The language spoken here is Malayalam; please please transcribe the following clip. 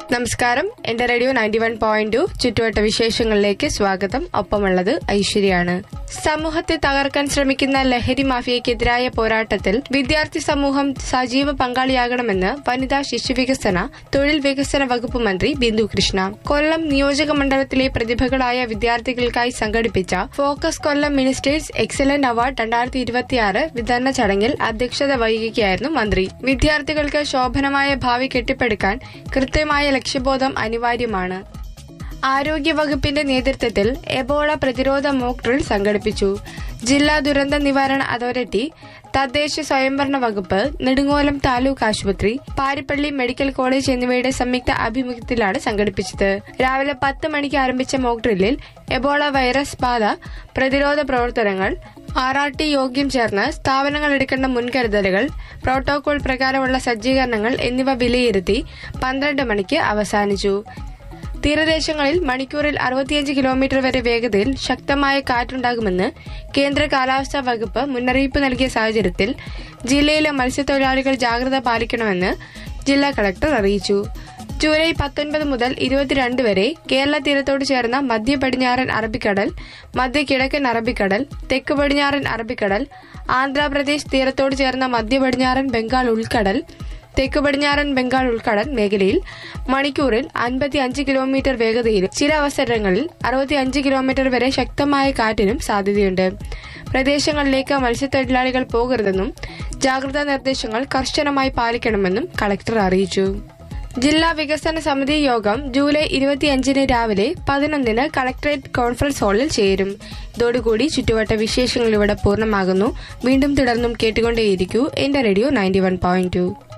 നമസ്കാരം എന്റെ radio ninety one point two ചുറ്റുവട്ട വിശേഷങ്ങളിലേക്ക് സ്വാഗതം ഒപ്പമുള്ളത് ഐശ്വര്യാണ് സമൂഹത്തെ തകർക്കാൻ ശ്രമിക്കുന്ന ലഹരി മാഫിയക്കെതിരായ പോരാട്ടത്തിൽ വിദ്യാർത്ഥി സമൂഹം സജീവ പങ്കാളിയാകണമെന്ന് വനിതാ ശിശുവികസന തൊഴിൽ വികസന വകുപ്പ് മന്ത്രി ബിന്ദു കൃഷ്ണ കൊല്ലം നിയോജക മണ്ഡലത്തിലെ പ്രതിഭകളായ വിദ്യാർത്ഥികൾക്കായി സംഘടിപ്പിച്ച focus Kollam minister's excellent award രണ്ടായിരത്തി ഇരുപത്തിയാറ് വിതരണ ചടങ്ങിൽ അധ്യക്ഷത വഹിക്കുകയായിരുന്നു മന്ത്രി വിദ്യാർത്ഥികൾക്ക് ശോഭനമായ ഭാവി കെട്ടിപ്പടുക്കാൻ കൃത്യമായ ലക്ഷ്യബോധം അനിവാര്യമാണ് ആരോഗ്യ വകുപ്പിന്റെ നേതൃത്വത്തിൽ എബോള പ്രതിരോധ മോക്ക് ഡ്രിൽ സംഘടിപ്പിച്ചു ജില്ലാ ദുരന്ത നിവാരണ അതോറിറ്റി തദ്ദേശ സ്വയംഭരണ വകുപ്പ് നെടുങ്ങോലം താലൂക്ക് ആശുപത്രി പാരിപ്പള്ളി മെഡിക്കൽ കോളേജ് എന്നിവയുടെ സംയുക്ത ആഭിമുഖ്യത്തിലാണ് സംഘടിപ്പിച്ചത് രാവിലെ പത്ത് മണിക്ക് ആരംഭിച്ച മോക്ക് ഡ്രില്ലിൽ എബോള വൈറസ് ബാധ പ്രതിരോധ പ്രവർത്തനങ്ങൾ ആർ ആർ ടി യോഗ്യം ചേർന്ന് സ്ഥാപനങ്ങൾ എടുക്കേണ്ട മുൻകരുതലുകൾ പ്രോട്ടോകോൾ പ്രകാരമുള്ള സജ്ജീകരണങ്ങൾ എന്നിവ വിലയിരുത്തി പന്ത്രണ്ട് മണിക്ക് അവസാനിച്ചു തീരദേശങ്ങളിൽ മണിക്കൂറിൽ അറുപത്തിയഞ്ച് കിലോമീറ്റർ വരെ വേഗതയിൽ ശക്തമായ കാറ്റുണ്ടാകുമെന്ന് കേന്ദ്ര കാലാവസ്ഥാ വകുപ്പ് മുന്നറിയിപ്പ് നൽകിയ സാഹചര്യത്തിൽ ജില്ലയിലെ മത്സ്യത്തൊഴിലാളികൾ ജാഗ്രത പാലിക്കണമെന്ന് ജില്ലാ കളക്ടർ അറിയിച്ചു ജൂലൈ പത്തൊൻപത് മുതൽ ഇരുപത്തിരണ്ട് വരെ കേരള തീരത്തോട് ചേർന്ന മധ്യ പടിഞ്ഞാറൻ അറബിക്കടൽ മധ്യ കിഴക്കൻ അറബിക്കടൽ തെക്ക് പടിഞ്ഞാറൻ അറബിക്കടൽ ആന്ധ്രാപ്രദേശ് തീരത്തോട് ചേർന്ന മധ്യ പടിഞ്ഞാറൻ ബംഗാൾ ഉൾക്കടൽ തെക്ക് പടിഞ്ഞാറൻ ബംഗാൾ ഉൾക്കടൽ മേഖലയിൽ മണിക്കൂറിൽ അൻപത്തി അഞ്ച് കിലോമീറ്റർ വേഗതയിലും ചില അവസരങ്ങളിൽ അറുപത്തി അഞ്ച് കിലോമീറ്റർ വരെ ശക്തമായ കാറ്റിനും സാധ്യതയുണ്ട് പ്രദേശങ്ങളിലേക്ക് മത്സ്യത്തൊഴിലാളികൾ പോകരുതെന്നും ജാഗ്രതാ നിർദ്ദേശങ്ങൾ കർശനമായി പാലിക്കണമെന്നും കളക്ടർ അറിയിച്ചു ജില്ലാ വികസന സമിതി യോഗം ജൂലൈ ഇരുപത്തിയഞ്ചിന് രാവിലെ പതിനൊന്നിന് കളക്ടറേറ്റ് കോൺഫറൻസ് ഹാളിൽ ചേരും ഇതോടുകൂടി ചുറ്റുവട്ട വിശേഷങ്ങൾ ഇവിടെ പൂർണ്ണമാകുന്നു വീണ്ടും തുടർന്നും കേട്ടുകൊണ്ടേയിരിക്കൂ എന്റെ radio ninety one point to